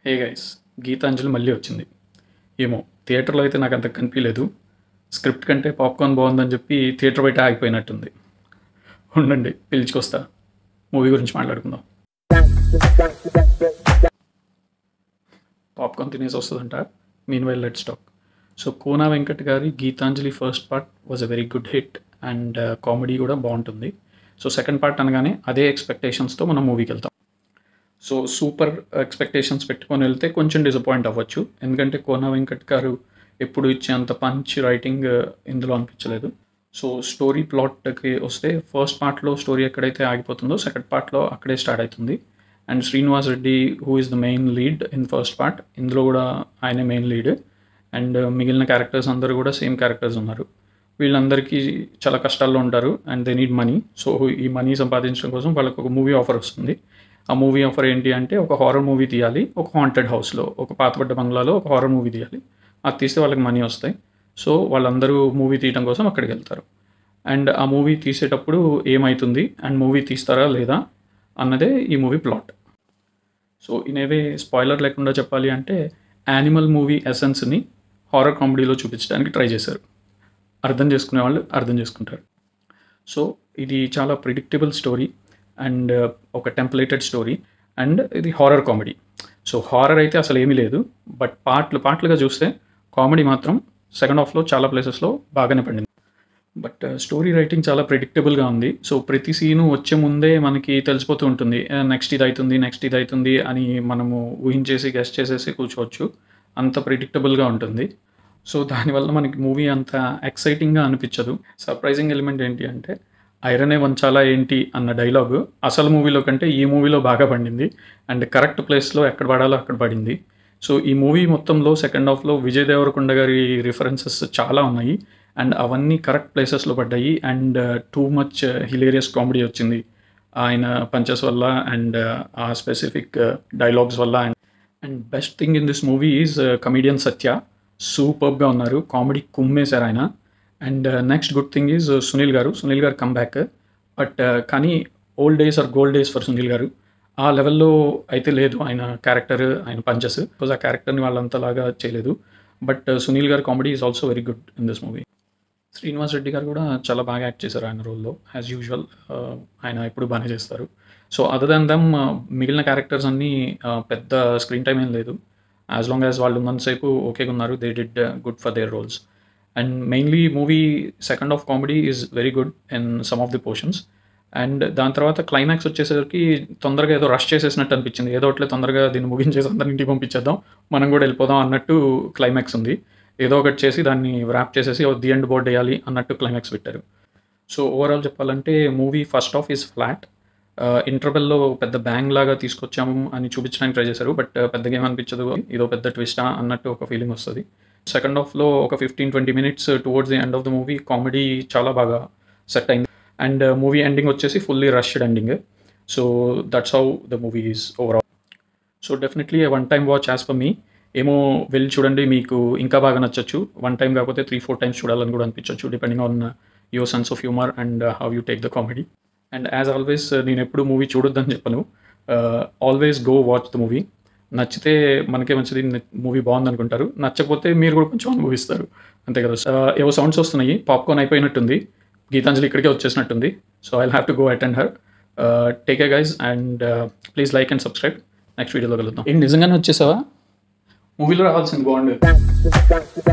hey guys Gitanjali మళ్ళీ వచ్చింది ఏమో థియేటర్లో అయితే నాకు అంత కనిపించలేదు స్క్రిప్ట్ కంటే పాప్కార్న్ బాగుందని చెప్పి థియేటర్ బయట ఆగిపోయినట్టుంది ఉండండి పిలుచుకొస్తా మూవీ గురించి మాట్లాడుకుందాం పాప్కార్న్ తినేసి వస్తుందంట meanwhile let's talk so Kona Venkat గారి Geethanjali first part was a very good hit and comedy కూడా బాగుంటుంది సో సెకండ్ పార్ట్ అనగానే అదే ఎక్స్పెక్టేషన్స్తో మనం మూవీకి వెళ్తాం సో సూపర్ ఎక్స్పెక్టేషన్స్ పెట్టుకొని వెళ్తే కొంచెం డిసప్పాయింట్ అవ్వచ్చు ఎందుకంటే కోనా వెంకట్ గారు ఎప్పుడు ఇచ్చేంత పంచ్ రైటింగ్ ఇందులో అనిపించలేదు సో స్టోరీ ప్లాట్కి వస్తే ఫస్ట్ పార్ట్లో స్టోరీ ఎక్కడైతే ఆగిపోతుందో సెకండ్ పార్ట్లో అక్కడే స్టార్ట్ అవుతుంది and Srinivas Reddy who is the main lead in first part ఇందులో కూడా ఆయనే మెయిన్ లీడ్ అండ్ మిగిలిన క్యారెక్టర్స్ అందరూ కూడా సేమ్ క్యారెక్టర్స్ ఉన్నారు వీళ్ళందరికీ చాలా కష్టాల్లో ఉంటారు and they need money so ఈ మనీ సంపాదించడం కోసం వాళ్ళకి ఒక మూవీ ఆఫర్ వస్తుంది ఆ మూవీ ఆఫర్ ఏంటి అంటే ఒక హారర్ మూవీ తీయాలి ఒక హాంటెడ్ హౌస్లో ఒక పాతబడ్డ బంగ్లాలో ఒక హారర్ మూవీ తీయాలి అది తీస్తే వాళ్ళకి మనీ వస్తాయి సో వాళ్ళందరూ మూవీ తీయడం కోసం అక్కడికి వెళ్తారు అండ్ ఆ మూవీ తీసేటప్పుడు ఏమవుతుంది అండ్ మూవీ తీస్తారా లేదా అన్నదే ఈ మూవీ ప్లాట్ సో ఇనేవే స్పాయిలర్ లేకుండా చెప్పాలి అంటే యానిమల్ మూవీ ఎసెన్స్ని హారర్ కామెడీలో చూపించడానికి ట్రై చేశారు అర్థం చేసుకునే వాళ్ళు అర్థం చేసుకుంటారు సో ఇది చాలా ప్రిడిక్టబుల్ స్టోరీ అండ్ ఒక టెంప్లేటెడ్ స్టోరీ అండ్ ఇది హారర్ కామెడీ సో హారర్ అయితే అసలు ఏమీ లేదు బట్ పార్ట్లు పార్ట్లుగా చూస్తే కామెడీ మాత్రం సెకండ్ హాఫ్లో చాలా ప్లేసెస్లో బాగానే పడింది బట్ స్టోరీ రైటింగ్ చాలా ప్రిడిక్టబుల్గా ఉంది సో ప్రతి సీను వచ్చే ముందే మనకి తెలిసిపోతూ ఉంటుంది నెక్స్ట్ ఇది అవుతుంది నెక్స్ట్ ఇది అవుతుంది అని మనము ఊహించేసి గెస్ట్ చేసేసి కూర్చోవచ్చు అంత ప్రిడిక్టబుల్గా ఉంటుంది సో దానివల్ల మనకి మూవీ అంత ఎక్సైటింగ్గా అనిపించదు సర్ప్రైజింగ్ ఎలిమెంట్ ఏంటి అంటే ఐరనే వంచాలా ఏంటి అన్న డైలాగు అసలు మూవీలో కంటే ఈ మూవీలో బాగా పడింది అండ్ కరెక్ట్ ప్లేస్లో ఎక్కడ పడాలో అక్కడ పడింది సో ఈ మూవీ మొత్తంలో సెకండ్ హాఫ్లో విజయ్ దేవరకొండ గారి రిఫరెన్సెస్ చాలా ఉన్నాయి అండ్ అవన్నీ కరెక్ట్ ప్లేసెస్లో పడ్డాయి and too much hilarious comedy వచ్చింది ఆయన పంచెస్ వల్ల అండ్ ఆ స్పెసిఫిక్ డైలాగ్స్ వల్ల and and best thing in this movie is comedian Satya సూపర్గా ఉన్నారు కామెడీ కుమ్మేశారు ఆయన and next good thing is Sunil గారు సునీల్ గారు కమ్ బ్యాక్ బట్ కానీ old days are gold days for Sunil గారు ఆ లెవెల్లో అయితే లేదు ఆయన క్యారెక్టర్ ఆయన పంచెస్ బికాజ్ ఆ క్యారెక్టర్ని వాళ్ళంతలాగా చేయలేదు but Sunil garu comedy is also very good in this movie Srinivas Reddy garu కూడా చాలా బాగా యాక్ట్ చేశారు ఆయన రోల్లో యాజ్ యూజువల్ ఆయన ఎప్పుడు బాగానే చేస్తారు సో అదర్ దాన్ దమ్ మిగిలిన క్యారెక్టర్స్ అన్నీ పెద్ద స్క్రీన్ టైం ఏం లేదు యాజ్ లాంగ్ యాజ్ వాళ్ళు ఉన్నంతసేపు ఓకేగా ఉన్నారు they did good for their roles and mainly movie second half comedy is very good in some of the portions and దాని తర్వాత క్లైమాక్స్ వచ్చేసరికి తొందరగా ఏదో రష్ చేసేసినట్టు అనిపించింది ఏదో ఒకటి తొందరగా దీన్ని ముగించేసి అందరిని ఇంటికి పంపించేద్దాం మనం కూడా వెళ్ళిపోదాం అన్నట్టు క్లైమాక్స్ ఉంది ఏదో ఒకటి చేసి దాన్ని ర్యాప్ చేసేసి ది ఎండ్ బోర్డ్ వేయాలి అన్నట్టు క్లైమాక్స్ పెట్టారు సో ఓవరాల్ చెప్పాలంటే movie first half is flat ఇంటర్వెల్లో పెద్ద బ్యాంగ్ లాగా తీసుకొచ్చాము అని చూపించడానికి ట్రై చేశారు బట్ పెద్దగా ఏమనిపించదు ఇదో పెద్ద ట్విస్టా అన్నట్టు ఒక ఫీలింగ్ వస్తుంది సెకండ్ హాఫ్లో ఒక fifteen twenty minutes towards the end of the movie comedy చాలా బాగా సెట్ అయింది అండ్ మూవీ ఎండింగ్ వచ్చేసి fully rushed ending so that's how the movie is overall so definitely one time watch as per me ఏమో వెళ్ళి చూడండి మీకు ఇంకా బాగా నచ్చచ్చు వన్ టైం కాకపోతే త్రీ ఫోర్ టైమ్స్ చూడాలని కూడా అనిపించవచ్చు depending on your sense of humour and how you take the comedy and as always నేను ఎప్పుడు మూవీ చూడొద్దని చెప్పను always go watch the movie నచ్చితే మనకే మంచిది మూవీ బాగుంది అనుకుంటారు నచ్చకపోతే మీరు కూడా కొంచెం అనుభవిస్తారు అంతే కదా ఏవో సౌండ్స్ వస్తున్నాయి పాప్కార్న్ అయిపోయినట్టుంది గీతాంజలి ఇక్కడికే వచ్చేసినట్టుంది so I have to go attend her take a guys and please like and subscribe next వీడియోలో కలుద్దాం ఏంటి నిజంగానే వచ్చేసావా మూవీలో రావాల్సింది బాగుండేది